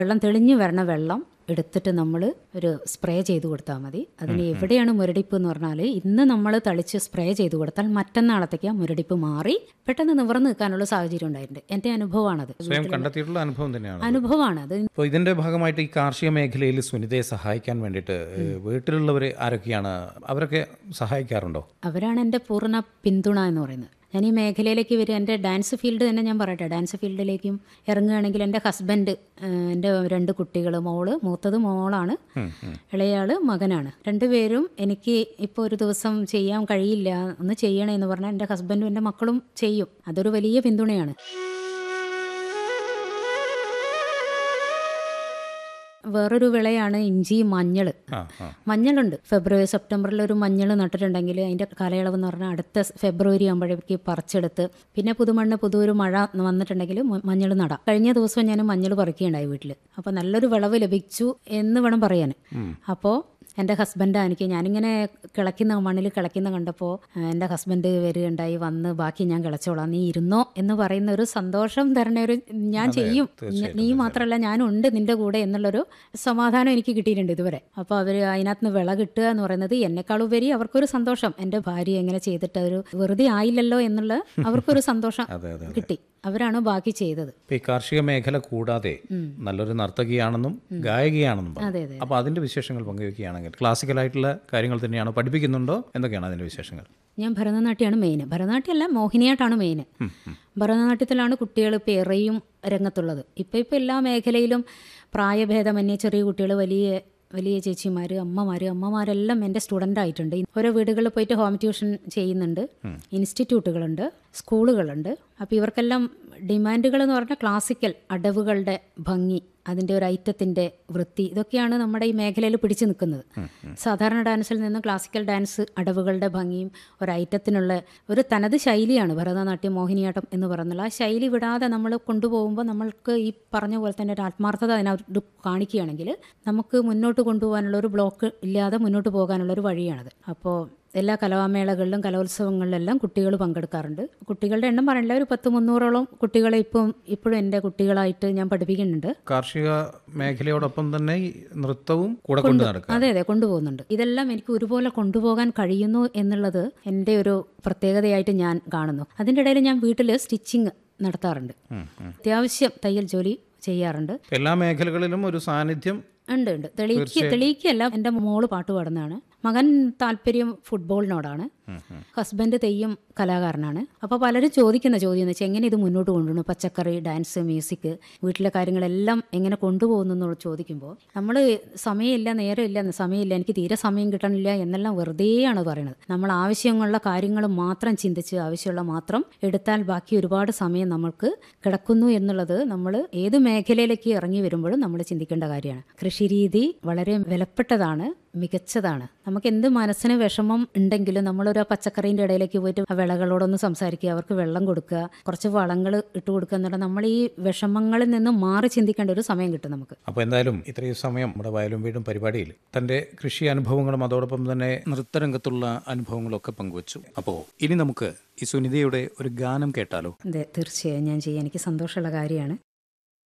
വെള്ളം തെളിഞ്ഞു വരണ വെള്ളം എടുത്തിട്ട് നമ്മൾ ഒരു സ്പ്രേ ചെയ്ത് കൊടുത്താൽ മതി അതിന് എവിടെയാണ് മുരടിപ്പ് എന്ന് പറഞ്ഞാൽ ഇന്ന് നമ്മൾ തളിച്ച് സ്പ്രേ ചെയ്ത് കൊടുത്താൽ മറ്റന്നാളത്തേക്ക് ആ മുരടിപ്പ് മാറി പെട്ടെന്ന് നിവർന്ന് നിൽക്കാനുള്ള സാഹചര്യം ഉണ്ടായിട്ടുണ്ട് എൻ്റെ അനുഭവമാണത് സ്വയം കണ്ടെത്തിയിട്ടുള്ള അനുഭവം തന്നെയാണ് അനുഭവമാണ് അത് അപ്പോൾ ഇതിന്റെ ഭാഗമായിട്ട് ഈ കാർഷിക മേഖലയിൽ സുനിതയെ സഹായിക്കാൻ വേണ്ടിയിട്ട് ഏഹ്, വീട്ടിലുള്ളവർ ആരൊക്കെയാണ് അവരൊക്കെ സഹായിക്കാറുണ്ടോ അവരാണ് എൻ്റെ പൂർണ്ണ പിന്തുണ എന്ന് പറയുന്നത് ഞാൻ ഈ മേഖലയിലേക്ക് വരും എൻ്റെ ഡാൻസ് ഫീൽഡ് തന്നെ ഞാൻ പറയട്ടെ ഡാൻസ് ഫീൽഡിലേക്കും ഇറങ്ങുകയാണെങ്കിൽ എൻ്റെ ഹസ്ബൻഡ് എൻ്റെ രണ്ട് കുട്ടികൾ മോള് മൂത്തത് മോളാണ് ഇളയാള് മകനാണ് രണ്ടുപേരും എനിക്ക് ഇപ്പോൾ ഒരു ദിവസം ചെയ്യാൻ കഴിയില്ല ഒന്ന് ചെയ്യണേ എന്ന് പറഞ്ഞാൽ എൻ്റെ ഹസ്ബൻഡും എൻ്റെ മക്കളും ചെയ്യും അതൊരു വലിയ പിന്തുണയാണ് വേറൊരു വിളയാണ് ഇഞ്ചി മഞ്ഞൾ ആ ആ മഞ്ഞളുണ്ട് ഫെബ്രുവരി സെപ്റ്റംബറിൽ ഒരു മഞ്ഞൾ നട്ടിട്ടുണ്ടെങ്കിൽ അതിൻ്റെ കാലയളവ് എന്ന് പറഞ്ഞാൽ അടുത്ത ഫെബ്രുവരി ആകുമ്പോഴേക്ക് പറിച്ചെടുത്ത് പിന്നെ പുതുമണ്ണ് പുതുയൊരു മഴ വന്നിട്ടുണ്ടെങ്കിൽ മഞ്ഞൾ നടാം കഴിഞ്ഞ ദിവസം ഞാൻ മഞ്ഞൾ പറിക്കുകയുണ്ടായി വീട്ടിൽ അപ്പോൾ നല്ലൊരു വിളവ് ലഭിച്ചു എന്ന് വേണം പറയാൻ അപ്പോൾ എൻ്റെ ഹസ്ബൻഡാണ് എനിക്ക് ഞാനിങ്ങനെ കിളയ്ക്കുന്ന മണ്ണിൽ കിളയ്ക്കുന്ന കണ്ടപ്പോൾ എൻ്റെ ഹസ്ബൻഡ് വരികയുണ്ടായി വന്ന് ബാക്കി ഞാൻ കിളച്ചോളാം നീ ഇരുന്നോ എന്ന് പറയുന്ന ഒരു സന്തോഷം തരണ ഒരു ഞാൻ ചെയ്യും നീ മാത്രമല്ല ഞാനുണ്ട് നിന്റെ കൂടെ എന്നുള്ളൊരു സമാധാനം എനിക്ക് കിട്ടിയിട്ടുണ്ട് ഇതുവരെ അപ്പോൾ അവർ അതിനകത്ത് നിന്ന് വിള കിട്ടുക എന്ന് പറയുന്നത് എന്നെക്കാളുപരി അവർക്കൊരു സന്തോഷം എൻ്റെ ഭാര്യ എങ്ങനെ ചെയ്തിട്ട് ഒരു വെറുതെ ആയില്ലല്ലോ എന്നുള്ള അവർക്കൊരു സന്തോഷം അതെ അതെ കിട്ടി അവരാണ് ബാക്കി ചെയ്തത് ഇപ്പൊ ഈ കാർഷിക മേഖല കൂടാതെ നല്ലൊരു നർത്തകിയാണെന്നും ഗായികയാണെന്നും പറഞ്ഞു. അതെ അതെ അപ്പൊ അതിന്റെ വിശേഷങ്ങൾ പങ്കുവെക്കുകയാണെങ്കിൽ ക്ലാസിക്കലായിട്ടുള്ള കാര്യങ്ങൾ തന്നെയാണോ പഠിപ്പിക്കുന്നുണ്ടോ എന്തൊക്കെയാണ് അതിന്റെ വിശേഷങ്ങൾ ഞാൻ ഭരതനാട്യമാണ് മെയിൻ ഭരതനാട്യമല്ല മോഹിനിയാട്ടാണ് മെയിൻ ഭരതനാട്യത്തിലാണ് കുട്ടികൾ ഇപ്പോൾ ഏറെയും രംഗത്തുള്ളത് ഇപ്പോൾ ഇപ്പോൾ എല്ലാ മേഖലയിലും പ്രായഭേദമന്യേ ചെറിയ കുട്ടികൾ വലിയ വലിയ ചേച്ചിമാർ അമ്മമാർ അമ്മമാരെല്ലാം എൻ്റെ സ്റ്റുഡൻ്റ് ആയിട്ടുണ്ട് ഓരോ വീടുകളിൽ പോയിട്ട് ഹോം ട്യൂഷൻ ചെയ്യുന്നുണ്ട് ഇൻസ്റ്റിറ്റ്യൂട്ടുകളുണ്ട് സ്കൂളുകളുണ്ട് അപ്പോൾ ഇവർക്കെല്ലാം ഡിമാൻഡുകൾ എന്ന് പറഞ്ഞാൽ ക്ലാസിക്കൽ അടവുകളുടെ ഭംഗി അതിൻ്റെ ഒരു ഐറ്റത്തിൻ്റെ വൃത്തി ഇതൊക്കെയാണ് നമ്മുടെ ഈ മേഖലയിൽ പിടിച്ചു നിൽക്കുന്നത് സാധാരണ ഡാൻസിൽ നിന്ന് ക്ലാസിക്കൽ ഡാൻസ് അടവുകളുടെ ഭംഗിയും ഒരു ഐറ്റത്തിനുള്ള ഒരു തനത് ശൈലിയാണ് ഭരതനാട്യം മോഹിനിയാട്ടം എന്ന് പറയുന്നത് ആ ശൈലി വിടാതെ നമ്മൾ കൊണ്ടുപോകുമ്പോൾ നമ്മൾക്ക് ഈ പറഞ്ഞ പോലെ തന്നെ ഒരു ആത്മാർത്ഥത അതിനകത്ത് കാണിക്കുകയാണെങ്കിൽ നമുക്ക് മുന്നോട്ട് കൊണ്ടുപോകാനുള്ള ഒരു ബ്ലോക്ക് ഇല്ലാതെ മുന്നോട്ട് പോകാനുള്ള ഒരു വഴിയാണത് അപ്പോൾ എല്ലാ കലാമേളകളിലും കലോത്സവങ്ങളിലെല്ലാം കുട്ടികൾ പങ്കെടുക്കാറുണ്ട് കുട്ടികളുടെ എണ്ണം പറയണില്ല ഒരു പത്ത് മുന്നൂറോളം കുട്ടികളെ ഇപ്പം ഇപ്പോഴും എൻ്റെ കുട്ടികളായിട്ട് ഞാൻ പഠിപ്പിക്കുന്നുണ്ട് കാർഷിക മേഖലയോടൊപ്പം തന്നെ ഈ നൃത്തവും കൂടെ കൊണ്ട് നടക്കുക അതെ അതെ കൊണ്ടുപോകുന്നുണ്ട് ഇതെല്ലാം എനിക്ക് ഒരുപോലെ കൊണ്ടുപോകാൻ കഴിയുന്നു എന്നുള്ളത് എൻ്റെ ഒരു പ്രത്യേകതയായിട്ട് ഞാൻ കാണുന്നു അതിൻ്റെ ഇടയിൽ ഞാൻ വീട്ടിൽ സ്റ്റിച്ചിങ് നടത്താറുണ്ട് അത്യാവശ്യം തയ്യൽ ജോലി ചെയ്യാറുണ്ട് എല്ലാ മേഖലകളിലും ഒരു സാന്നിധ്യം ഉണ്ട് ഉണ്ട് തെളിയിക്ക് തെളിയിക്കല്ല എൻ്റെ മോള് പാട്ട് പാടുന്നതാണ് മകൻ താല്പര്യം ഫുട്ബോളിനോടാണ് ഹസ്ബൻഡ് തെയ്യം കലാകാരനാണ് അപ്പോൾ പലരും ചോദിക്കുന്ന ചോദ്യം എന്ന് വെച്ചാൽ എങ്ങനെ ഇത് മുന്നോട്ട് കൊണ്ടുപോകണം പച്ചക്കറി ഡാൻസ് മ്യൂസിക് വീട്ടിലെ കാര്യങ്ങളെല്ലാം എങ്ങനെ കൊണ്ടുപോകുന്നു എന്നുള്ള ചോദിക്കുമ്പോൾ നമ്മൾ സമയമില്ല നേരമില്ല സമയമില്ല എനിക്ക് തീരെ സമയം കിട്ടണില്ല എന്നെല്ലാം വെറുതെയാണ് പറയുന്നത് നമ്മൾ ആവശ്യമുള്ള കാര്യങ്ങൾ മാത്രം ചിന്തിച്ച് ആവശ്യമുള്ള മാത്രം എടുത്താൽ ബാക്കി ഒരുപാട് സമയം നമ്മൾക്ക് കിടക്കുന്നു എന്നുള്ളത് നമ്മൾ ഏത് മേഖലയിലേക്ക് ഇറങ്ങി വരുമ്പോഴും നമ്മൾ ചിന്തിക്കേണ്ട കാര്യമാണ് കൃഷിരീതി വളരെ വിലപ്പെട്ടതാണ് മികച്ചതാണ് നമുക്ക് എന്ത് മനസ്സിന് വിഷമം ഉണ്ടെങ്കിലും നമ്മളൊരു പച്ചക്കറീൻ്റെ ഇടയിലേക്ക് പോയിട്ട് ആ വിളകളോടൊന്ന് സംസാരിക്കുക അവർക്ക് വെള്ളം കൊടുക്കുക കുറച്ച് വളങ്ങൾ ഇട്ട് കൊടുക്കുക എന്നുള്ള നമ്മൾ ഈ വിഷമങ്ങളിൽ നിന്ന് മാറി ചിന്തിക്കേണ്ട ഒരു സമയം കിട്ടും നമുക്ക് അപ്പോൾ എന്തായാലും ഇത്രയും സമയം നമ്മുടെ വയലും വീടും പരിപാടിയിൽ തൻ്റെ കൃഷി അനുഭവങ്ങളും അതോടൊപ്പം തന്നെ നൃത്തരംഗത്തുള്ള അനുഭവങ്ങളൊക്കെ പങ്കുവച്ചു അപ്പോൾ ഇനി നമുക്ക് ഈ സുനിതയുടെ ഒരു ഗാനം കേട്ടാലോ അതെ തീർച്ചയായും ഞാൻ ചെയ്യാൻ എനിക്ക് സന്തോഷമുള്ള കാര്യമാണ്